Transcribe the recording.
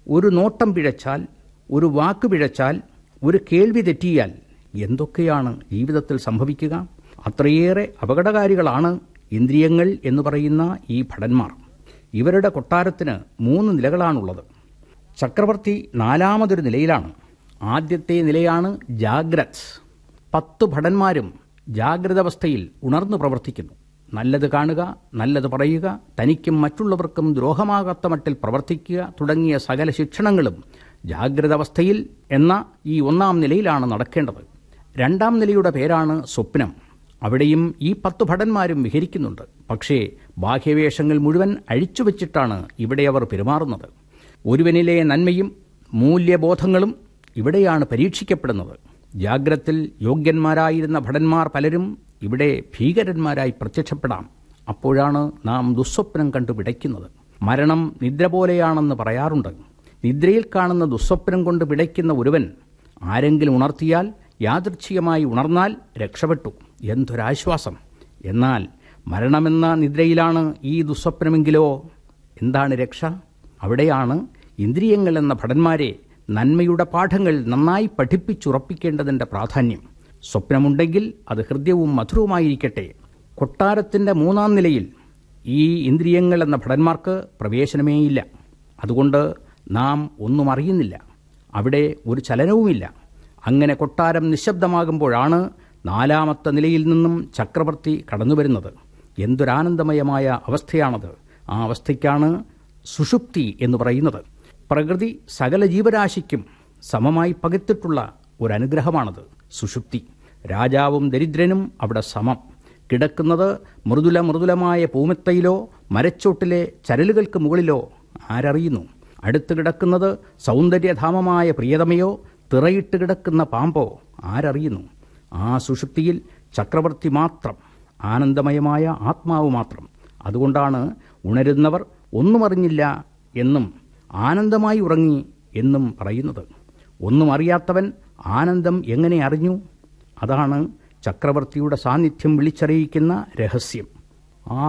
ഒരു നോട്ടം പിഴച്ചാൽ ഒരു വാക്ക് പിഴച്ചാൽ ഒരു കേൾവി തെറ്റിയാൽ എന്തൊക്കെയാണ് ജീവിതത്തിൽ സംഭവിക്കുക അത്രയേറെ അപകടകാരികളാണ് ഇന്ദ്രിയങ്ങൾ എന്ന് പറയുന്ന ഈ ഭടന്മാർ ഇവരുടെ കൊട്ടാരത്തിന് മൂന്ന് നിലകളാണുള്ളത് ചക്രവർത്തി നാലാമതൊരു നിലയിലാണ് ആദ്യത്തെ നിലയാണ് ജാഗ്രത് പത്ത് ഭടന്മാരും ജാഗ്രതാവസ്ഥയിൽ ഉണർന്നു പ്രവർത്തിക്കുന്നു നല്ലത് കാണുക നല്ലത് പറയുക തനിക്കും മറ്റുള്ളവർക്കും ദ്രോഹമാകാത്ത മട്ടിൽ പ്രവർത്തിക്കുക തുടങ്ങിയ സകല ശിക്ഷണങ്ങളും ജാഗ്രതാവസ്ഥയിൽ എന്ന ഈ ഒന്നാം നിലയിലാണ് നടക്കേണ്ടത് രണ്ടാം നിലയുടെ പേരാണ് സ്വപ്നം അവിടെയും ഈ പത്തു ഭടന്മാരും വിഹരിക്കുന്നുണ്ട് പക്ഷേ ബാഹ്യവേഷങ്ങൾ മുഴുവൻ അഴിച്ചുവെച്ചിട്ടാണ് ഇവിടെ അവർ പെരുമാറുന്നത് ഒരുവനിലെ നന്മയും മൂല്യബോധങ്ങളും ഇവിടെയാണ് പരീക്ഷിക്കപ്പെടുന്നത് ജാഗ്രത്തിൽ യോഗ്യന്മാരായിരുന്ന ഭടന്മാർ പലരും ഇവിടെ ഭീകരന്മാരായി പ്രത്യക്ഷപ്പെടാം അപ്പോഴാണ് നാം ദുസ്വപ്നം കണ്ടു പിടയ്ക്കുന്നത് മരണം നിദ്ര പോലെയാണെന്ന് പറയാറുണ്ട് നിദ്രയിൽ കാണുന്ന ദുസ്വപ്നം കൊണ്ട് പിടയ്ക്കുന്ന ഒരുവൻ ആരെങ്കിലും ഉണർത്തിയാൽ യാദൃച്ഛികമായി ഉണർന്നാൽ രക്ഷപ്പെട്ടു എന്തൊരാശ്വാസം എന്നാൽ മരണമെന്ന നിദ്രയിലാണ് ഈ ദുസ്വപ്നമെങ്കിലോ എന്താണ് രക്ഷ അവിടെയാണ് ഇന്ദ്രിയങ്ങൾ എന്ന ഭടന്മാരെ നന്മയുടെ പാഠങ്ങൾ നന്നായി പഠിപ്പിച്ചുറപ്പിക്കേണ്ടതിൻ്റെ പ്രാധാന്യം സ്വപ്നമുണ്ടെങ്കിൽ അത് ഹൃദ്യവും മധുരവുമായിരിക്കട്ടെ കൊട്ടാരത്തിൻ്റെ മൂന്നാം നിലയിൽ ഈ ഇന്ദ്രിയങ്ങൾ എന്ന ഭടന്മാർക്ക് പ്രവേശനമേയില്ല അതുകൊണ്ട് നാം ഒന്നും അറിയുന്നില്ല അവിടെ ഒരു ചലനവുമില്ല അങ്ങനെ കൊട്ടാരം നിശബ്ദമാകുമ്പോഴാണ് നാലാമത്തെ നിലയിൽ നിന്നും ചക്രവർത്തി കടന്നുവരുന്നത് എന്തൊരാനന്ദമയമായ അവസ്ഥയാണത് ആ അവസ്ഥയ്ക്കാണ് സുഷുപ്തി എന്ന് പറയുന്നത് പ്രകൃതി സകല ജീവരാശിക്കും സമമായി പകർത്തിട്ടുള്ള ഒരു അനുഗ്രഹമാണത് സുഷുപ്തി രാജാവും ദരിദ്രനും അവിടെ സമം കിടക്കുന്നത് മൃദുല മൃദുലമായ പൂമെത്തയിലോ മരച്ചോട്ടിലെ ചരലുകൾക്ക് മുകളിലോ ആരറിയുന്നു അടുത്ത് കിടക്കുന്നത് സൗന്ദര്യധാമമായ പ്രിയതമയോ തിറയിട്ട് കിടക്കുന്ന പാമ്പോ ആരറിയുന്നു ആ സുഷുപ്തിയിൽ ചക്രവർത്തി മാത്രം ആനന്ദമയമായ ആത്മാവ് മാത്രം അതുകൊണ്ടാണ് ഉണരുന്നവർ ഒന്നും അറിഞ്ഞില്ല എന്നും ആനന്ദമായി ഉറങ്ങി എന്നും പറയുന്നത് ഒന്നും അറിയാത്തവൻ ആനന്ദം എങ്ങനെ അറിഞ്ഞു അതാണ് ചക്രവർത്തിയുടെ സാന്നിധ്യം വിളിച്ചറിയിക്കുന്ന രഹസ്യം ആ